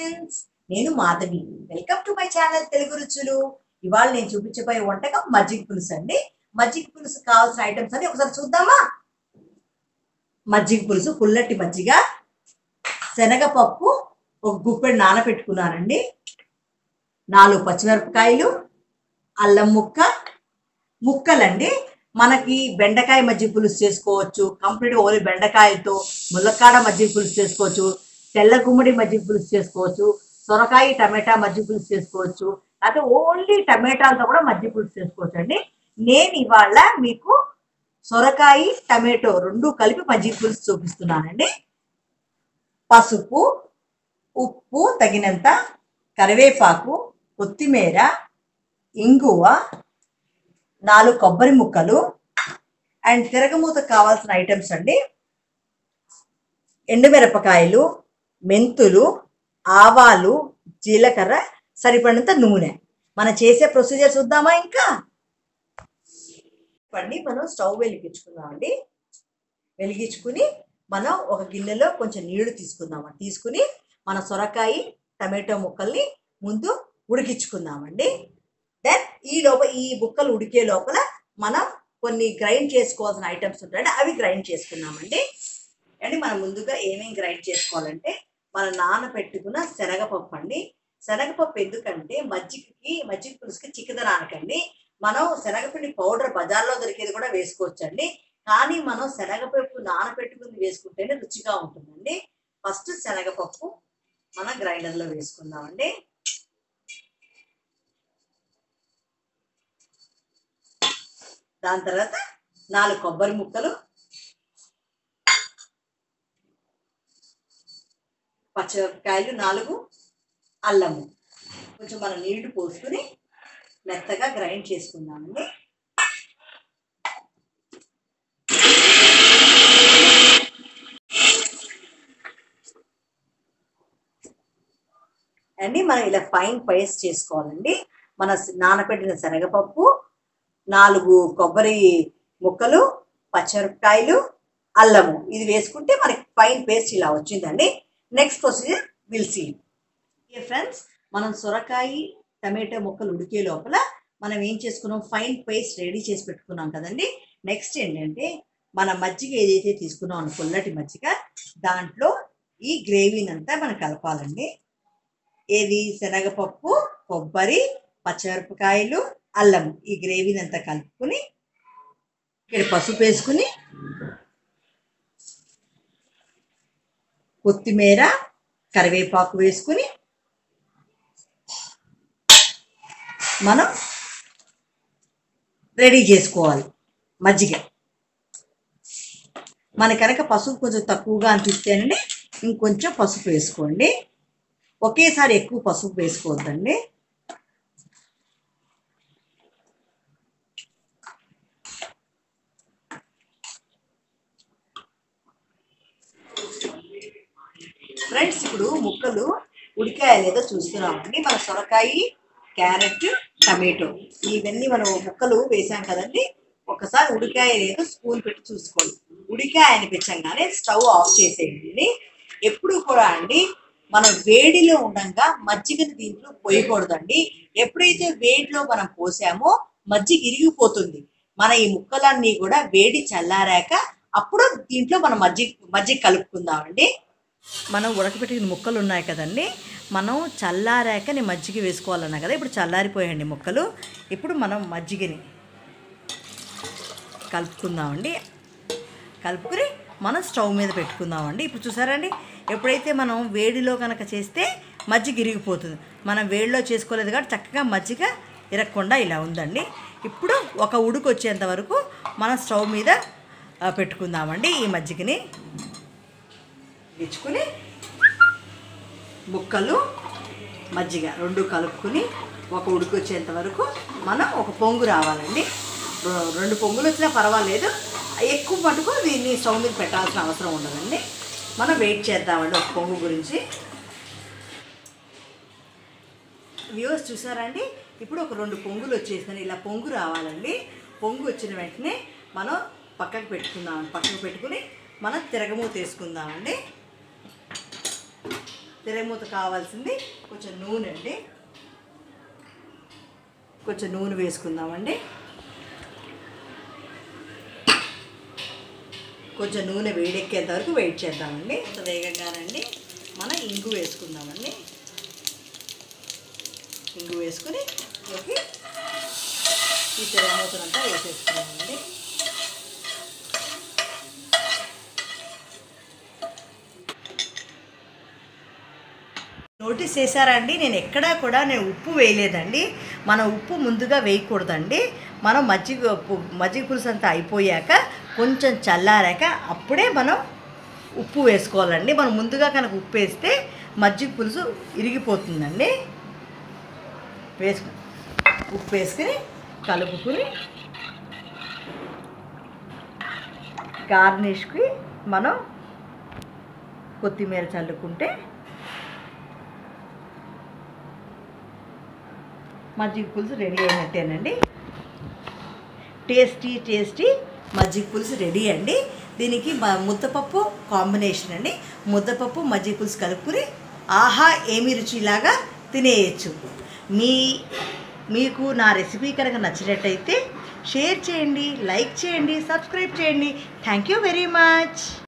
friends నేను Madhavi welcome to my channel Telugu రుచులు ఇవాళ నేను చూపించబోయే వంటకం మజ్జిగ పులుసు అండి మజ్జిగ పులుసు కావాల్సిన ఐటమ్స్ అన్ని ఒకసారి చూద్దామా మజ్జిగ పులుసు పుల్లటి మజ్జిగ శనగపప్పు ఒక గుప్పెడు నానబెట్టుకున్నానండి నాలుగు పచ్చిమిరపకాయలు అల్లం ముక్క ముక్కలండి మనకి బెండకాయ మజ్జిగ పులుసు చేసుకోవచ్చు కంప్లీట్ ఓన్లీ బెండకాయలతో ములక్కాడ మజ్జిగ పులుసు చేసుకోవచ్చు తెల్ల గుమ్మడి మజ్జిగ పులుసు చేసుకోవచ్చు సొరకాయ టమాటా మజ్జిగ పులుసు చేసుకోవచ్చు లేకపోతే ఓన్లీ టమాటాలతో కూడా మజ్జిగ పులుసు చేసుకోవచ్చు అండి నేను ఇవాళ మీకు సొరకాయ టమాటో రెండు కలిపి మజ్జిగ పులుసు చూపిస్తున్నానండి పసుపు ఉప్పు తగినంత కరివేపాకు కొత్తిమీర ఇంగువ నాలుగు కొబ్బరి ముక్కలు అండ్ తిరగమూత కావాల్సిన ఐటమ్స్ అండి ఎండుమిరపకాయలు మెంతులు ఆవాలు జీలకర్ర సరిపడినంత నూనె మనం చేసే ప్రొసీజర్ చూద్దామా ఇంకా పండి మనం స్టవ్ వెలిగించుకుందామండి వెలిగించుకుని మనం ఒక గిన్నెలో కొంచెం నీళ్లు తీసుకుందాం తీసుకుని మన సొరకాయ టమాటో ముక్కల్ని ముందు ఉడికించుకుందామండి దెన్ ఈ లోపల ఈ ముక్కలు ఉడికే లోపల మనం కొన్ని గ్రైండ్ చేసుకోవాల్సిన ఐటమ్స్ ఉంటాయండి అవి గ్రైండ్ చేసుకుందామండి అండి మనం ముందుగా ఏమేమి గ్రైండ్ చేసుకోవాలంటే మనం నానబెట్టుకున్న శనగపప్పు అండి శనగపప్పు ఎందుకంటే మజ్జిగకి మజ్జిగ పులుసుకి చిక్కదనానికండి మనం శనగపిండి పౌడర్ బజార్లో దొరికేది కూడా వేసుకోవచ్చండి కానీ మనం శనగపప్పు నానబెట్టుకుని వేసుకుంటేనే రుచిగా ఉంటుందండి ఫస్ట్ శనగపప్పు మనం గ్రైండర్లో వేసుకుందామండి దాని తర్వాత నాలుగు కొబ్బరి ముక్కలు పచ్చిమిరపకాయలు నాలుగు అల్లము కొంచెం మనం నీళ్లు పోసుకుని మెత్తగా గ్రైండ్ చేసుకుందామండి అండి మనం ఇలా ఫైన్ పేస్ట్ చేసుకోవాలండి మన నానబెట్టిన శనగపప్పు నాలుగు కొబ్బరి ముక్కలు పచ్చిమిరపకాయలు అల్లము ఇది వేసుకుంటే మనకి ఫైన్ పేస్ట్ ఇలా వచ్చిందండి next procedure will see friends మనం సొరకాయ టమాటో ముక్కలు ఉడికే లోపల మనం ఏం చేసుకున్నాం ఫైన్ పేస్ట్ రెడీ చేసి పెట్టుకున్నాం కదండి నెక్స్ట్ ఏంటంటే మన మజ్జిగ ఏదైతే తీసుకున్నాం పుల్లటి మజ్జిగ దాంట్లో ఈ గ్రేవీని అంతా మనం కలపాలండి ఏది శనగపప్పు కొబ్బరి పచ్చిమిరపకాయలు అల్లం ఈ గ్రేవీని అంతా కలుపుకుని ఇక్కడ పసుపు వేసుకుని కొత్తిమీర కరివేపాకు వేసుకుని మనం రెడీ చేసుకోవాలి మజ్జిగ మన కనుక పసుపు కొంచెం తక్కువగా అనిపిస్తేనండి ఇంకొంచెం పసుపు వేసుకోండి ఒకేసారి ఎక్కువ పసుపు వేసుకోవద్దండి ఫ్రెండ్స్ ఇప్పుడు ముక్కలు ఉడికాయ లేదో చూస్తున్నామండి మన సొరకాయ క్యారెట్ టమాటో ఇవన్నీ మనం ముక్కలు వేసాం కదండి ఒకసారి ఉడికాయ లేదో స్పూన్ పెట్టి చూసుకోండి ఉడికాయ అనిపించగానే స్టవ్ ఆఫ్ చేసేయండి ఎప్పుడు కూడా అండి మనం వేడిలో ఉండగా మజ్జిగని దీంట్లో పోయకూడదండి ఎప్పుడైతే వేడిలో మనం పోసామో మజ్జిగ ఇరిగిపోతుంది మన ఈ ముక్కలన్నీ కూడా వేడి చల్లారాక అప్పుడు దీంట్లో మనం మజ్జిగ మజ్జిగ కలుపుకుందామండి మనం ఉడకబెట్టిన ముక్కలు ఉన్నాయి కదండి మనం చల్లారాక నేను మజ్జిగ వేసుకోవాలన్నా కదా ఇప్పుడు చల్లారిపోయాయండి ముక్కలు ఇప్పుడు మనం మజ్జిగని కలుపుకుందామండి కలుపుకుని మనం స్టవ్ మీద పెట్టుకుందామండి ఇప్పుడు చూసారండి ఎప్పుడైతే మనం వేడిలో కనుక చేస్తే మజ్జిగ ఇరిగిపోతుంది మనం వేడిలో చేసుకోలేదు కాబట్టి చక్కగా మజ్జిగ ఇరగకుండా ఇలా ఉందండి ఇప్పుడు ఒక ఉడుకు వచ్చేంత వరకు మనం స్టవ్ మీద ఆ, పెట్టుకుందామండి ఈ మజ్జిగని ఇచ్చుకుని ముక్కలు మజ్జిగ రెండు కలుపుకుని ఒక ఉడికి వచ్చేంత వరకు మనం ఒక పొంగు రావాలండి రె- రెండు పొంగులు వచ్చినా పర్వాలేదు ఎక్కువ మటుకు దీన్ని స్టవ్ మీద పెట్టాల్సిన అవసరం ఉండదండి మనం వెయిట్ చేద్దామండి ఒక పొంగు గురించి వ్యూవర్స్ చూసారండి ఇప్పుడు ఒక రెండు పొంగులు వచ్చేసినాయి ఇలా పొంగు రావాలండి పొంగు వచ్చిన వెంటనే మనం పక్కకు పెట్టుకుందాం పక్కకు పెట్టుకుని మనం తిరగమూత వేసుకుందామండి తిరగమూత కావాల్సింది కొంచెం నూనె అండి కొంచెం నూనె వేసుకుందామండి కొంచెం నూనె వేడెక్కేంత వరకు వెయిట్ చేద్దామండి ఇంత వేగంగానండి మనం ఇంగు వేసుకుందామండి ఇంగు వేసుకుని ఓకే ఈ తిరగమూతనంతా వేసేసుకున్నామండి నోటీస్ చేశారా అండి నేను ఎక్కడా కూడా నేను ఉప్పు వేయలేదండి మనం ఉప్పు ముందుగా వేయకూడదండి మనం మజ్జిగ పు- మజ్జిగ పులుసు అంతా అయిపోయాక కొంచెం చల్లారాక అప్పుడే మనం ఉప్పు వేసుకోవాలండి మనం ముందుగా కనుక ఉప్పు వేస్తే మజ్జిగ పులుసు ఇరిగిపోతుందండి వేసుకు ఉప్పు వేసుకుని కలుపుకుని గార్నిష్కి మనం కొత్తిమీర చల్లుకుంటే మజ్జిగ పులుసు రెడీ అయినట్టేనండి టేస్టీ టేస్టీ మజ్జిగ పులుసు రెడీ అండి దీనికి మ- ముద్దపప్పు కాంబినేషన్ అండి ముద్దపప్పు మజ్జిగ పులుసు కలుపుకుని ఆహా ఏమి రుచిలాగా తినేయచ్చు మీ మీకు నా రెసిపీ కనుక నచ్చినట్టయితే షేర్ చేయండి లైక్ చేయండి సబ్స్క్రైబ్ చేయండి థ్యాంక్ యూ వెరీ మచ్